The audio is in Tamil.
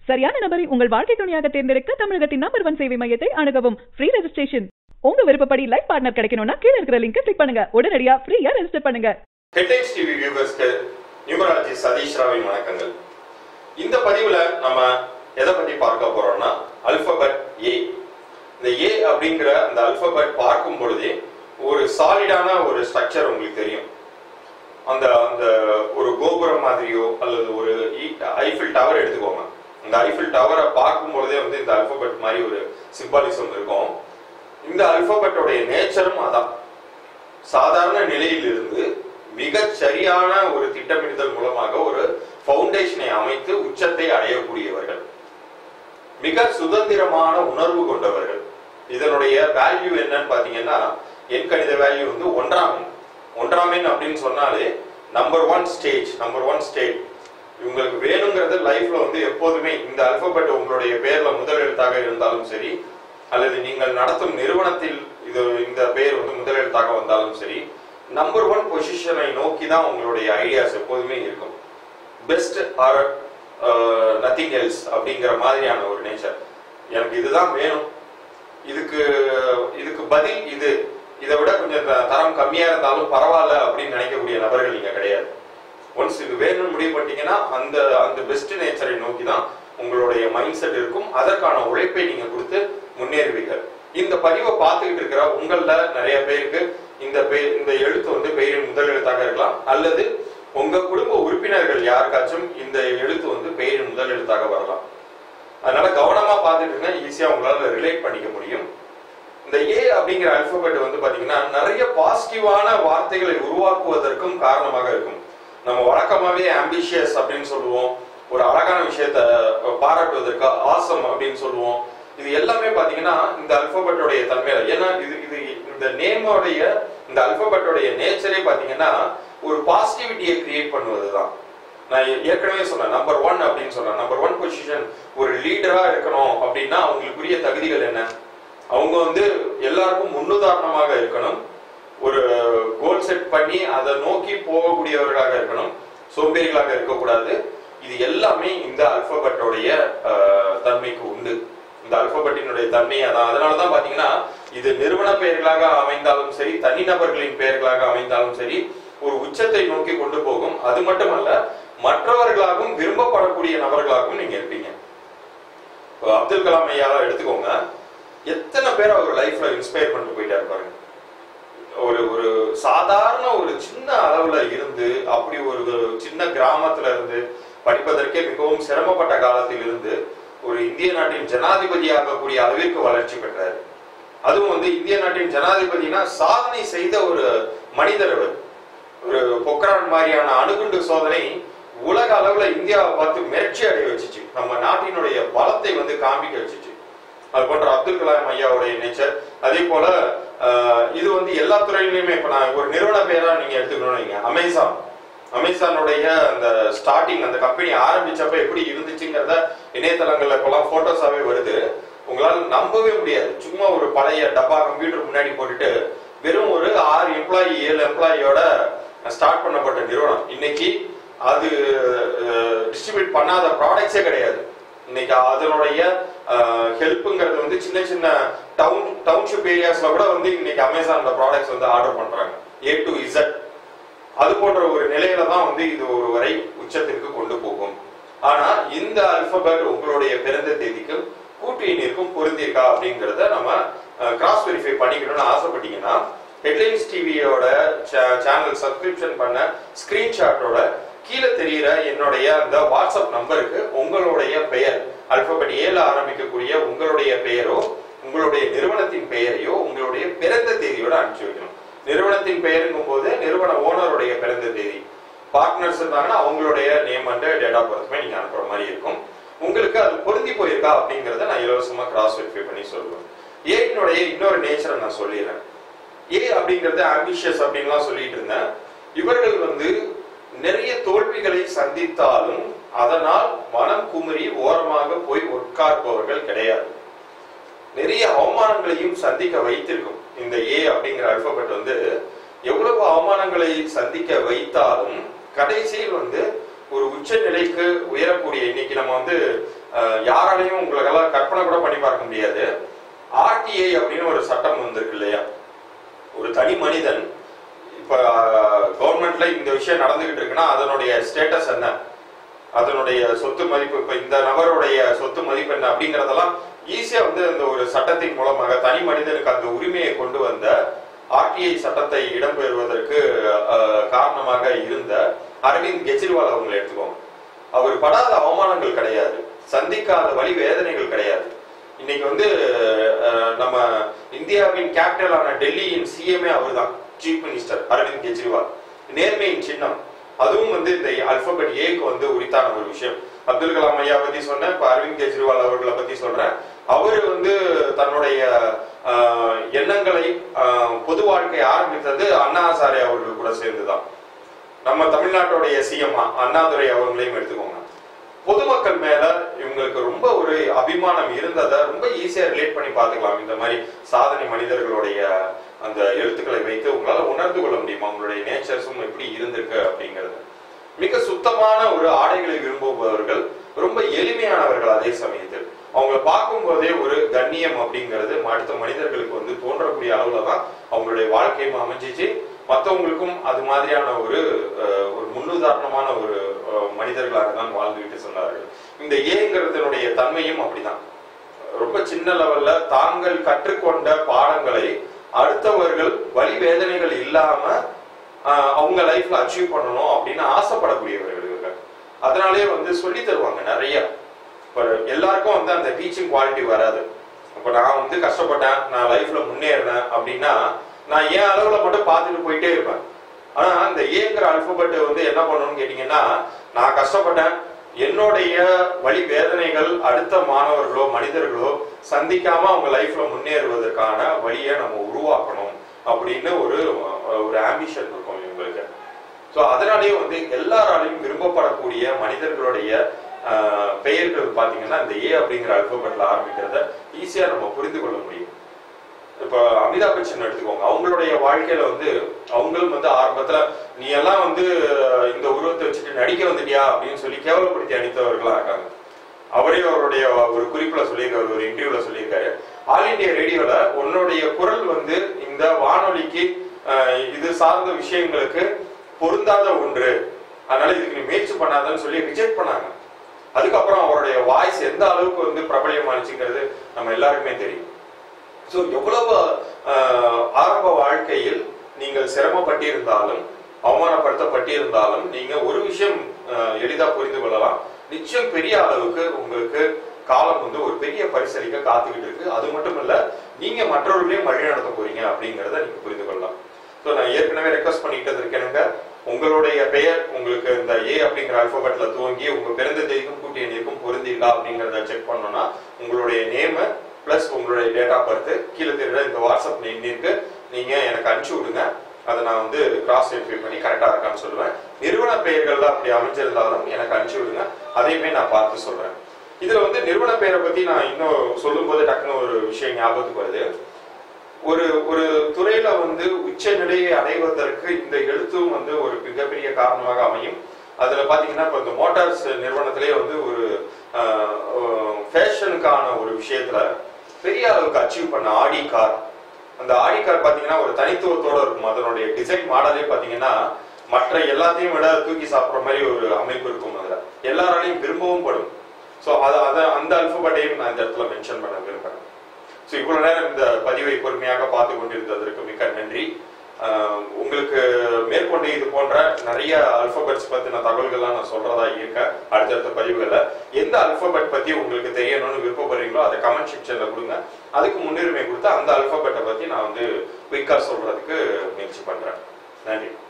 சரியான நபரை உங்கள் வாழ்க்கை துணையாக தேர்ந்தெடுக்க தமிழகத்தின் நம்பர் ஒன் சேவை மையத்தை அணுகவும் ஃப்ரீ ரெஜிஸ்ட்ரேஷன் உங்க விருப்பப்படி லைஃப் பார்ட்னர் கிடைக்கணும்னா கீழ இருக்கிற லிங்கை கிளிக் பண்ணுங்க உடனடியா ஃப்ரீயா ரெஜிஸ்டர் பண்ணுங்க ஹெட்லைன்ஸ் டிவி வியூவர்ஸ்க்கு நியூமராலஜி சதீஷ் ராவின் வணக்கங்கள் இந்த பதிவுல நம்ம எதை பத்தி பார்க்க போறோம்னா அல்பபெட் ஏ இந்த ஏ அப்படிங்கிற அந்த அல்பபெட் பார்க்கும் பொழுதே ஒரு சாலிடான ஒரு ஸ்ட்ரக்சர் உங்களுக்கு தெரியும் அந்த அந்த ஒரு கோபுரம் மாதிரியோ அல்லது ஒரு ஈ- ஐஃபில் டவர் எடுத்துக்கோங்க இந்த ஐஃபில் டவரை பார்க்கும் பொழுதே வந்து இந்த அல்பபெட் மாதிரி ஒரு சிம்பாலிசம் இருக்கும் இந்த அல்பபெட்டோடைய நேச்சரும் அதான் சாதாரண நிலையில் இருந்து மிகச் சரியான ஒரு திட்டமிடுதல் மூலமாக ஒரு ஃபவுண்டேஷனை அமைத்து உச்சத்தை அடையக்கூடியவர்கள் மிக சுதந்திரமான உணர்வு கொண்டவர்கள் இதனுடைய வேல்யூ என்னன்னு பாத்தீங்கன்னா எண் கணித வேல்யூ வந்து ஒன்றாம் எண் ஒன்றாம் எண் அப்படின்னு சொன்னாலே number one stage number one state இவங்களுக்கு வேணுங்கிறது லைஃப்ல வந்து எப்போதுமே இந்த அல்பபெட் உங்களுடைய பேர்ல முதல் எழுத்தாக இருந்தாலும் சரி அல்லது நீங்கள் நடத்தும் நிறுவனத்தில் இது இந்த பேர் வந்து முதல் எழுத்தாக வந்தாலும் சரி நம்பர் ஒன் பொசிஷனை நோக்கி தான் உங்களுடைய ஐடியாஸ் எப்போதுமே இருக்கும் பெஸ்ட் ஆர் நத்திங் எல்ஸ் அப்படிங்கிற மாதிரியான ஒரு நேச்சர் எனக்கு இதுதான் வேணும் இதுக்கு இதுக்கு பதில் இது இதை விட கொஞ்சம் த- தரம் கம்மியா இருந்தாலும் பரவாயில்ல அப்படின்னு நினைக்கக்கூடிய நபர்கள் நீங்க கிடையாது ஒன்ஸ் இது வேணும்னு முடிவு பண்ணிட்டீங்கன்னா அந்த அந்த பெஸ்ட் நேச்சரை நோக்கி தான் உங்களுடைய மைண்ட் செட் இருக்கும் அதற்கான உழைப்பை நீங்க கொடுத்து முன்னேறுவீர்கள் இந்த பதிவை பார்த்துக்கிட்டு இருக்கிற உங்கள நிறைய பேருக்கு இந்த பெயர் இந்த எழுத்து வந்து பெயரின் முதல் எழுத்தாக இருக்கலாம் அல்லது உங்க குடும்ப உறுப்பினர்கள் யாருக்காச்சும் இந்த எழுத்து வந்து பெயரின் முதல் எழுத்தாக வரலாம் அதனால கவனமா பார்த்துட்டு இருங்க ஈஸியா உங்களால ரிலேட் பண்ணிக்க முடியும் இந்த ஏ அப்படிங்கிற அல்பபெட் வந்து பாத்தீங்கன்னா நிறைய பாசிட்டிவான வார்த்தைகளை உருவாக்குவதற்கும் காரணமாக இருக்கும் நம்ம வழக்கமாவே ஆம்பிஷியஸ் அப்படின்னு சொல்லுவோம் ஒரு அழகான விஷயத்த பாராட்டுவதற்கு ஆசம் அப்படின்னு சொல்லுவோம் இது எல்லாமே பாத்தீங்கன்னா இந்த அல்பபெட்டோடைய தன்மையில ஏன்னா இது இது இந்த நேமோடைய இந்த அல்பபெட்டோடைய நேச்சரே பாத்தீங்கன்னா ஒரு பாசிட்டிவிட்டியை கிரியேட் பண்ணுவதுதான் நான் ஏ- ஏற்கனவே சொன்னேன் நம்பர் ஒன் அப்படின்னு சொன்னேன் நம்பர் ஒன் பொசிஷன் ஒரு லீடரா இருக்கணும் அப்படின்னா அவங்களுக்குரிய தகுதிகள் என்ன அவங்க வந்து எல்லாருக்கும் முன்னுதாரணமாக இருக்கணும் ஒரு கோல் செட் பண்ணி அதை நோக்கி போகக்கூடியவர்களாக இருக்கணும் சோம்பேறிகளாக இருக்கக்கூடாது இது எல்லாமே இந்த அல்பபெட்டோடைய அஹ், தன்மைக்கு உண்டு இந்த அல்பபெட்டினுடைய தன்மை அதான் அதனால தான் பாத்தீங்கன்னா இது நிறுவன பெயர்களாக அமைந்தாலும் சரி தனிநபர்களின் பெயர்களாக அமைந்தாலும் சரி ஒரு உச்சத்தை நோக்கி கொண்டு போகும் அது மட்டுமல்ல மற்றவர்களாகவும் விரும்பப்படக்கூடிய நபர்களாகவும் நீங்க இருப்பீங்க இப்போ அப்துல் கலாம் ஐயாவை எடுத்துக்கோங்க எத்தனை பேர் அவர் லைஃப்ல இன்ஸ்பயர் பண்ணிட்டு போயிட்டாரு பாருங்க ஒரு ஒரு சாதாரண ஒரு சின்ன அளவுல இருந்து அப்படி ஒரு சின்ன கிராமத்துல இருந்து படிப்பதற்கே மிகவும் சிரமப்பட்ட காலத்தில் இருந்து ஒரு இந்திய நாட்டின் ஜனாதிபதி ஆகக்கூடிய அளவிற்கு வளர்ச்சி பெற்றாரு அதுவும் வந்து இந்திய நாட்டின் ஜனாதிபதினா சாதனை செய்த ஒரு மனிதர் அவர் ஒரு பொக்ரான் மாதிரியான அணுகுண்டு சோதனை உலக அளவுல இந்தியாவை பார்த்து மிரட்சி அடைய வச்சுச்சு நம்ம நாட்டினுடைய பலத்தை வந்து காமிக்க வச்சுச்சு அது போன்ற அப்துல் கலாம் ஐயாவுடைய நேச்சர் அதே போல ஆஹ், இது வந்து எல்லா துறையிலுமே இப்ப நான் ஒரு நிறுவன பெயரா நீங்க எடுத்துக்கணும்னு வைங்க அமேசான் அமேசானுடைய அந்த ஸ்டார்டிங் அந்த கம்பெனி ஆரம்பிச்சப்ப எப்படி இருந்துச்சுங்கிறத இணையதளங்கள்ல இப்பெல்லாம் போட்டோஸாவே வருது உங்களால நம்பவே முடியாது சும்மா ஒரு பழைய டப்பா கம்ப்யூட்டர் முன்னாடி போட்டுட்டு வெறும் ஒரு ஆறு எம்ப்ளாயி ஏழு எம்ப்ளாயியோட ஸ்டார்ட் பண்ணப்பட்ட நிறுவனம் இன்னைக்கு அது டிஸ்ட்ரிபியூட் பண்ணாத ப்ராடக்ட்ஸே கிடையாது இன்னைக்கு அதனுடைய ஹெல்ப்புங்கிறது வந்து சின்ன சின்ன டவுன் டவுன்ஷிப் ஏரியாஸ்ல கூட வந்து இன்னைக்கு அமேசான்ல ப்ராடக்ட்ஸ் வந்து ஆர்டர் பண்றாங்க ஏ டு இசட் அது போன்ற ஒரு நிலையில தான் வந்து இது ஒரு வரை உச்சத்திற்கு கொண்டு போகும் ஆனா இந்த அல்பபெட் உங்களுடைய பிறந்த தேதிக்கும் கூட்டு எண்ணிற்கும் பொருந்திருக்கா அப்படிங்கறத நம்ம கிராஸ் வெரிஃபை பண்ணிக்கணும்னு ஆசைப்பட்டீங்கன்னா ஹெட்லைன்ஸ் டிவியோட சேனல் சப்ஸ்கிரிப்ஷன் பண்ண ஸ்கிரீன்ஷாட்டோட கீழே தெரியிற என்னுடைய அந்த வாட்ஸ்அப் நம்பருக்கு உங்களுடைய பெயர் அல்பபெட் ஏல ஆரம்பிக்கக்கூடிய உங்களுடைய பெயரோ உங்களுடைய நிறுவனத்தின் பெயரையோ உங்களுடைய பிறந்த தேதியோட அனுப்பிச்சு வைக்கணும் நிறுவனத்தின் பெயருங்கும் போது நிறுவன ஓனருடைய பிறந்த தேதி பார்ட்னர்ஸ் இருந்தாங்கன்னா அவங்களுடைய நேம் அண்ட் டேட் ஆஃப் பர்த்மே நீங்க அனுப்புற மாதிரி இருக்கும் உங்களுக்கு அது பொருந்தி போயிருக்கா அப்படிங்கறத நான் இலவசமா கிராஸ் வெரிஃபை பண்ணி சொல்லுவேன் ஏனுடைய இன்னொரு நேச்சரை நான் சொல்லிடுறேன் ஏ அப்படிங்கறது ஆம்பிஷியஸ் அப்படின்லாம் சொல்லிட்டு இருந்தேன் இவர்கள் வந்து நிறைய தோல்விகளை சந்தித்தாலும் அதனால் மனம் குமுறி ஓரமாக போய் உட்கார்பவர்கள் கிடையாது நிறைய அவமானங்களையும் சந்திக்க வைத்திருக்கும் இந்த ஏ அப்படிங்கிற அல்பபெட் வந்து எவ்வளவு அவமானங்களை சந்திக்க வைத்தாலும் கடைசியில் வந்து ஒரு உச்ச நிலைக்கு உயரக்கூடிய இன்னைக்கு நம்ம வந்து அஹ், யாராலையும் உங்களுக்கெல்லாம் கற்பனை கூட பண்ணி பார்க்க முடியாது ஆர்டிஐ அப்படின்னு ஒரு சட்டம் வந்திருக்கு இல்லையா ஒரு தனி மனிதன் இப்ப கவர்மெண்ட்ல இந்த விஷயம் நடந்துகிட்டு இருக்குன்னா அதனுடைய ஸ்டேட்டஸ் என்ன அதனுடைய சொத்து மதிப்பு இப்ப இந்த நபருடைய சொத்து மதிப்பு என்ன அப்படிங்கறதெல்லாம் ஈஸியா வந்து அந்த ஒரு சட்டத்தின் மூலமாக தனி மனிதனுக்கு அந்த உரிமையை கொண்டு வந்த ஆர்டிஐ சட்டத்தை இடம்பெறுவதற்கு அஹ், காரணமாக இருந்த அரவிந்த் கெஜ்ரிவால் அவங்களை எடுத்துக்கோங்க அவர் படாத அவமானங்கள் கிடையாது சந்திக்காத வழி வேதனைகள் கிடையாது இன்னைக்கு வந்து அஹ், நம்ம இந்தியாவின் கேபிட்டலான டெல்லியின் சிஎம்ஏ அவர் தான் சீஃப் மினிஸ்டர் அரவிந்த் கெஜ்ரிவால் நேர்மையின் சின்னம் அதுவும் வந்து இந்த அல்பபெட் ஏக்கு வந்து உரித்தான ஒரு விஷயம் அப்துல் கலாம் ஐயா பத்தி சொன்னேன் இப்ப அரவிந்த் கெஜ்ரிவால் அவர்களை பத்தி சொல்றேன் அவரு வந்து தன்னுடைய ஆஹ், எண்ணங்களை ஆஹ், பொது வாழ்க்கை ஆரம்பித்தது அண்ணா ஹசாரே அவர்கள் கூட சேர்ந்துதான் நம்ம தமிழ்நாட்டுடைய சிஎம் அண்ணாதுரை அவங்களையும் எடுத்துக்கோங்க பொதுமக்கள் மேல இவங்களுக்கு ரொம்ப ஒரு அபிமானம் இருந்ததை ரொம்ப ஈஸியா ரிலேட் பண்ணி பார்த்துக்கலாம் இந்த மாதிரி சாதனை மனிதர்களுடைய அந்த எழுத்துக்களை வைத்து உங்களால உணர்ந்து கொள்ள முடியுமா உங்களுடைய நேச்சர்ஸும் எப்படி இருந்திருக்கு அப்படிங்கிறது மிக சுத்தமான ஒரு ஆடைகளை விரும்புபவர்கள் ரொம்ப எளிமையானவர்கள் அதே சமயத்தில் அவங்கள பார்க்கும் போதே ஒரு கண்ணியம் அப்படிங்கிறது அடுத்த மனிதர்களுக்கு வந்து தோன்றக்கூடிய அளவுல தான் அவங்களுடைய வாழ்க்கையும் அமைஞ்சிச்சு மற்றவங்களுக்கும் அது மாதிரியான ஒரு அஹ், ஒரு முன்னுதாரணமான ஒரு அஹ், மனிதர்களாக தான் வாழ்ந்துகிட்டு சொன்னார்கள் இந்த ஏங்கிறதுனுடைய தன்மையும் அப்படிதான் ரொம்ப சின்ன லெவல்ல தாங்கள் கற்றுக்கொண்ட பாடங்களை அடுத்தவர்கள் வழி வேதனைகள் இல்லாம ஆஹ், அவங்க லைஃப்ல அச்சீவ் பண்ணணும் அப்படின்னு ஆசைப்படக்கூடியவர்கள் இவர்கள் அதனாலே வந்து சொல்லி தருவாங்க நிறைய இப்ப எல்லாருக்கும் வந்து அந்த டீச்சிங் குவாலிட்டி வராது இப்ப நான் வந்து கஷ்டப்பட்டேன் நான் லைஃப்ல முன்னேறினேன் அப்படின்னா நான் என் அளவுல மட்டும் பார்த்துட்டு போயிட்டே இருப்பேன் ஆனா இந்த ஏங்கிற அல்பபெட் வந்து என்ன பண்ணணும்னு கேட்டீங்கன்னா நான் கஷ்டப்பட்டேன் என்னுடைய வழி வேதனைகள் அடுத்த மாணவர்களோ மனிதர்களோ சந்திக்காம அவங்க லைஃப்ல முன்னேறுவதற்கான வழியை நம்ம உருவாக்கணும் அப்படின்னு ஒரு ஒரு ஆம்பிஷன் இருக்கும் இவங்களுக்கு ஸோ அதனாலேயே வந்து எல்லாராலையும் விரும்பப்படக்கூடிய மனிதர்களுடைய ஆஹ், பெயர்கள் பார்த்தீங்கன்னா இந்த ஏ அப்படிங்கிற அல்பபெட்ல ஆரம்பிக்கிறத ஈஸியா நம்ம புரிந்து கொள்ள முடியும் இப்போ அமிதாப் பச்சன் எடுத்துக்கோங்க அவங்களுடைய வாழ்க்கையில வந்து அவங்களும் வந்து ஆரம்பத்துல நீ எல்லாம் வந்து அஹ், இந்த உருவத்தை வச்சுட்டு நடிக்க வந்துட்டியா அப்படின்னு சொல்லி கேவலப்படுத்தி அடித்தவர்களா இருக்காங்க அவரே அவருடைய ஒரு குறிப்புல சொல்லியிருக்காரு ஒரு இன்டர்வியூல சொல்லியிருக்காரு ஆல் இந்தியா ரேடியோல உன்னுடைய குரல் வந்து இந்த வானொலிக்கு அஹ், இது சார்ந்த விஷயங்களுக்கு பொருந்தாத ஒன்று அதனால இதுக்கு நீ முயற்சி பண்ணாதன்னு சொல்லி ரிஜெக்ட் பண்ணாங்க அதுக்கப்புறம் அவருடைய வாய்ஸ் எந்த அளவுக்கு வந்து பிரபலியமானுச்சுங்கிறது நம்ம எல்லாருக்குமே தெரியும் ஸோ எவ்வளவு ஆஹ், ஆரம்ப வாழ்க்கையில் நீங்கள் சிரமப்பட்டிருந்தாலும் அவமானப்படுத்தப்பட்டிருந்தாலும் நீங்க ஒரு விஷயம் ஆஹ், எளிதா புரிந்து கொள்ளலாம் நிச்சயம் பெரிய அளவுக்கு உங்களுக்கு காலம் வந்து ஒரு பெரிய பரிசளிக்க காத்துக்கிட்டு இருக்கு அது மட்டும் இல்ல நீங்க மற்றவர்களையும் வழி நடத்த போறீங்க அப்படிங்கறத நீங்க புரிந்து கொள்ளலாம் ஸோ நான் ஏற்கனவே ரெக்வஸ்ட் பண்ணிட்டு இருக்கேனுங்க உங்களுடைய பெயர் உங்களுக்கு இந்த ஏ அப்படிங்கிற அல்பபெட்ல துவங்கி உங்க பிறந்த தேதிக்கும் கூட்டிய எண்ணிற்கும் பொருந்தீங்களா அப்படிங்கறத செக் பண்ணோம்னா உங்களுடைய நேம் பிளஸ் உங்களுடைய டேட் ஆஃப் பர்த் கீழே தெரியுற இந்த வாட்ஸ்அப் எண்ணிற்கு நீங்க எனக்கு அனுப்பிச்சு விடுங்க அதை நான் வந்து கிராஸ் வெரிஃபை பண்ணி கரெக்டா இருக்கான்னு சொல்லுவேன் நிறுவன பெயர்கள்ல அப்படி அமைஞ்சிருந்தாலும் எனக்கு அனுப்பிச்சு விடுங்க அதையுமே நான் பார்த்து சொல்றேன் இதுல வந்து நிறுவன பெயரை பத்தி நான் இன்னும் சொல்லும்போது டக்குன்னு ஒரு விஷயம் ஞாபகத்துக்கு வருது ஒரு ஒரு துறையில வந்து உச்ச நிலையை அடைவதற்கு இந்த எழுத்தும் வந்து ஒரு மிகப்பெரிய காரணமாக அமையும் அதுல பாத்தீங்கன்னா இப்ப இந்த மோட்டார்ஸ் நிறுவனத்திலே வந்து ஒரு ஃபேஷனுக்கான ஒரு விஷயத்துல பெரிய அளவுக்கு அச்சீவ் பண்ண ஆடி கார் அந்த ஆடி கார் பாத்தீங்கன்னா ஒரு தனித்துவத்தோட இருக்கும் அதனுடைய டிசைன் மாடலே பாத்தீங்கன்னா மற்ற எல்லாத்தையும் விட தூக்கி சாப்பிடுற மாதிரி ஒரு அமைப்பு இருக்கும் அதுல எல்லாராலையும் விரும்பவும் படும் ஸோ அதை அதை அந்த அல்பபெட்டையும் நான் இந்த இடத்துல மென்ஷன் பண்ண விரும்புறேன் ஸோ இவ்வளவு நேரம் இந்த பதிவை பொறுமையாக பார்த்து கொண்டிருந்ததற்கு மிக்க நன்றி ஆஹ் உங்களுக்கு மேற்கொண்டு இது போன்ற நிறைய அல்பபெட்ஸ் பத்தின தகவல்கள்லாம் நான் சொல்றதா இருக்கேன் அடுத்தடுத்த பதிவுகள்ல எந்த அல்பபெட் பத்தி உங்களுக்கு தெரியணும்னு விருப்பப்படுறீங்களோ அதை கமெண்ட் செக்ஷன்ல கொடுங்க அதுக்கு முன்னுரிமை கொடுத்து அந்த அல்பபெட்டை பத்தி நான் வந்து குயிக்கா சொல்றதுக்கு முயற்சி பண்றேன் நன்றி